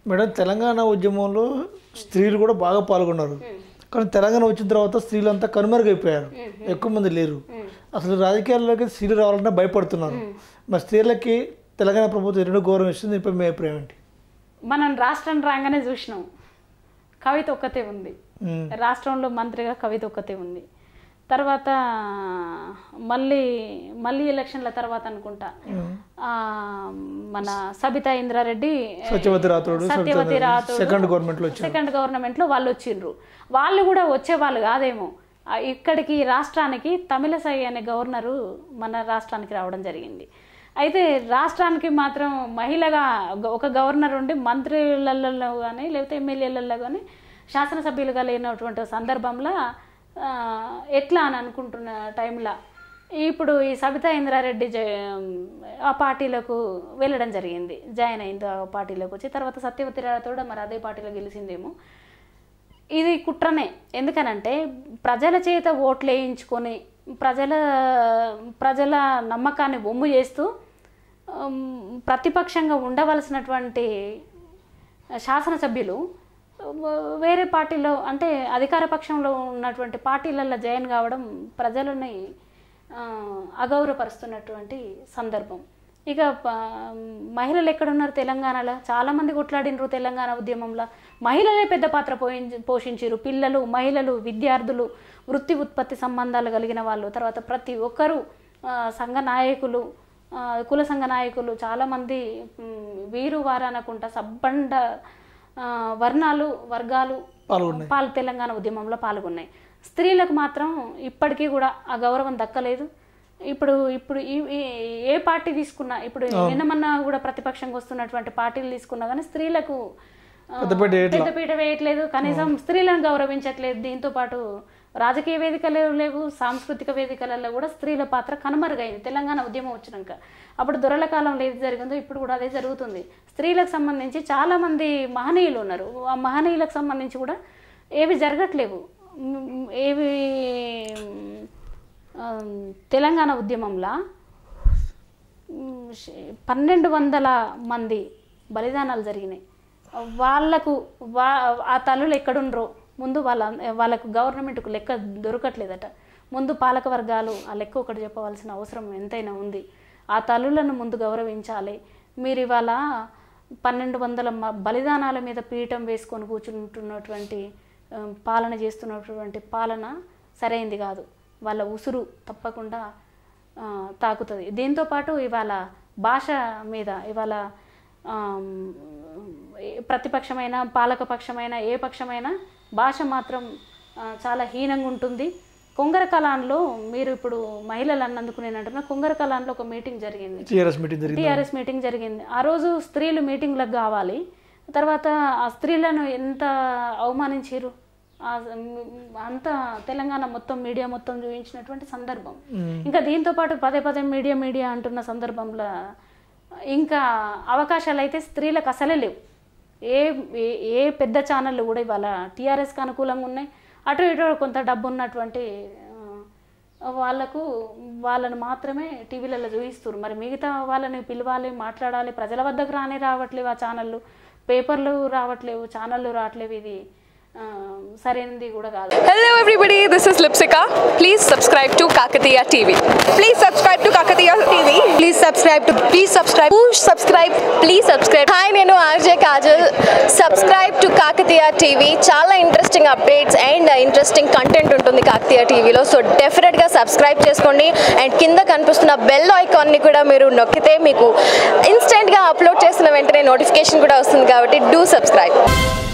Madam Telangana ఉద్యమంలో స్త్రీలు కూడా బాగా పాల్గొన్నారు కానీ తెలంగాణ వచ్చిన తర్వాత స్త్రీలంతా కనుమరుగైపోయారు ఎక్కువ మంది లేరు అసలు రాజకీయాల్లోకి స్త్రీలు రావాలంటే భయపడుతున్నారు మరి స్త్రీలకి తెలంగాణ ప్రభుత్వం ఎన్నో గౌరవం ఇస్తుంది దీనిపై మీ అభిప్రాయం ఏంటి మనం రాష్ట్రం రాగానే చూసినాం కవిత ఒక్కతే ఉంది ఉమ్. రాష్ట్రంలో మంత్రిగా కవిత ఒక్కతే ఉంది తర్వాత మళ్ళీ మళ్ళీ ఎలక్షన్ల తర్వాత అనుకుంటా ఆ, మన సబితా ఇంద్రారెడ్డి సత్యవతి రాథోడ్ సత్యవతి రాథోడ్ సెకండ్ గవర్నమెంట్లో వచ్చారు సెకండ్ గవర్నమెంట్లో వాళ్ళు వచ్చిండ్రు వాళ్ళు కూడా వచ్చేవాళ్ళు కాదేమో ఆ, ఇక్కడికి రాష్ట్రానికి తమిళసై అనే గవర్నరు మన రాష్ట్రానికి రావడం జరిగింది అయితే రాష్ట్రానికి మాత్రం మహిళగా గ- ఒక గవర్నర్ ఉండి మంత్రులలో కానీ లేకపోతే ఎమ్మెల్యేలలో కానీ శాసనసభ్యులుగా లేనటువంటి సందర్భంలో ఆ, ఎట్లా అని అనుకుంటున్న టైంలో ఇప్పుడు ఈ సబితా ఇంద్రారెడ్డి జ- ఆ పార్టీలకు వెళ్ళడం జరిగింది జాయిన్ అయింది ఆ పార్టీలోకి వచ్చి తర్వాత సత్యవతి రాథోడ్ మరి అదే పార్టీలో గెలిచిందేమో ఇది కుట్రనే ఎందుకనంటే ప్రజల చేత ఓట్లు వేయించుకొని ప్రజల ప్రజల నమ్మకాన్ని బొమ్ము చేస్తూ ఉమ్, ప్రతిపక్షంగా ఉండవలసినటువంటి శాసనసభ్యులు వ- వేరే పార్టీలో అంటే అధికార పక్షంలో ఉన్నటువంటి పార్టీలలో జాయిన్ కావడం ప్రజలని ఆ, అగౌరవపరుస్తున్నటువంటి సందర్భం ఇక ప- మహిళలు ఎక్కడున్నారు తెలంగాణలో చాలామంది కొట్లాడినరు తెలంగాణ ఉద్యమంలో మహిళలే పెద్ద పాత్ర పోయించి పోషించారు పిల్లలు మహిళలు విద్యార్థులు వృత్తి ఉత్పత్తి సంబంధాలు కలిగిన వాళ్ళు తర్వాత ప్రతి ఒక్కరూ ఆ, సంఘ నాయకులు ఆ, కుల సంఘ నాయకులు చాలామంది మ్, వీరు వారు అనకుండా సబ్బండ ఆ, వర్ణాలు వర్గాలు పాల్గొన్నాయి పాలు తెలంగాణ ఉద్యమంలో పాల్గొన్నాయి స్త్రీలకు మాత్రం ఇప్పటికీ కూడా ఆ గౌరవం దక్కలేదు ఇప్పుడు ఇప్పుడు ఈ ఈ- ఏ పార్టీ తీసుకున్నా ఇప్పుడు నిన్నమన్నా కూడా ప్రతిపక్షంగా వస్తున్నటువంటి పార్టీలు తీసుకున్నా కానీ స్త్రీలకు ఆ, పెద్దపీట వేయట్లా. పెద్దపీట వేయట్లేదు కనీసం స్త్రీలను గౌరవించట్లేదు దీంతో పాటు రాజకీయ వేదికలు లేవు సాంస్కృతిక వేదికలలో కూడా స్త్రీల పాత్ర కనుమరుగైంది తెలంగాణ ఉద్యమం వచ్చినాక అప్పుడు దొరల కాలంలో ఏది జరిగిందో ఇప్పుడు కూడా అదే జరుగుతుంది స్త్రీలకు సంబంధించి చాలా మంది మహనీయులు ఉన్నారు ఆ మహనీయులకు సంబంధించి కూడా ఏవి జరగట్లేవు మ్, ఏవి మ్, ఆ, తెలంగాణ ఉద్యమంలో మ్, ష- పన్నెండు వందల మంది బలిదానాలు జరిగినాయి వాళ్ళకు వా ఆ తల్లులు ఎక్కడుండ్రో ముందు వాళ్ళ వాళ్ళకు గవర్నమెంట్కు లెక్క దొరకట్లేదట ముందు పాలక వర్గాలు ఆ లెక్క ఒకటి చెప్పవలసిన అవసరం ఎంతైనా ఉంది ఆ తల్లులను ముందు గౌరవించాలి మీరు ఇవాళ పన్నెండు వందల మ- బలిదానాల మీద పీఠం వేసుకొని కూర్చుంటున్నటువంటి ఆ, పాలన చేస్తున్నటువంటి పాలన సరైంది కాదు వాళ్ళ ఉసురు తప్పకుండా ఆ, తాకుతుంది దీంతో పాటు ఇవాళ భాష మీద ఇవాళ ఆమ్, ఏ ప్రతిపక్షమైన పాలకపక్షమైన ఏ పక్షమైనా భాష మాత్రం ఆ, చాలా హీనంగా ఉంటుంది కొంగర కళాన్లో మీరు ఇప్పుడు మహిళలు అన్నందుకు నేను అంటున్నా కొంగర కళాన్లో ఒక మీటింగ్ జరిగింది టీఆర్ఎస్ మీటింగ్ జరిగింది టీఆర్ఎస్ మీటింగ్ జరిగింది ఆ రోజు స్త్రీలు మీటింగ్లకు కావాలి తర్వాత ఆ స్త్రీలను ఎంత అవమానించారు ఆ అంత తెలంగాణ మొత్తం మీడియా మొత్తం చూపించినటువంటి సందర్భం ఇంకా దీంతో పాటు పదే పదే మీడియా మీడియా అంటున్న సందర్భంలో ఇంకా అవకాశాలు అయితే స్త్రీలకు అసలే లేవు ఏ ఏ- ఏ పెద్ద ఛానళ్ళు కూడా ఇవాళ టీఆర్ఎస్కి అనుకూలంగా ఉన్నాయి అటు ఇటు కొంత డబ్బు ఉన్నటువంటి ఆ, వాళ్ళకు వాళ్ళని మాత్రమే టీవీలలో చూపిస్తారు మరి మిగతా వాళ్ళని పిలవాలి మాట్లాడాలి ప్రజల వద్దకు రానే రావట్లేవు ఆ ఛానళ్ళు పేపర్లు రావట్లేవు ఛానళ్ళు రావట్లేవు ఇది ఆ, సరైనది కూడా కాదు Hello everybody, this is Lipsika. Please subscribe to Kakatiya TV. Please subscribe to Kakatiya TV. Please subscribe to please subscribe. Push subscribe. Please subscribe. Hi, నేను RJ Kajal subscribe to Kakatiya TV చాలా interesting updates and interesting content ఉంటుంది కాకతీయ టీవీలో so డెఫినెట్గా subscribe చేసుకోండి and కింద కనిపిస్తున్న bell ఐకాన్ని కూడా మీరు నొక్కితే మీకు ఇన్స్టెంట్గా అప్లోడ్ చేసిన వెంటనే నోటిఫికేషన్ కూడా వస్తుంది కాబట్టి డూ సబ్స్క్రైబ్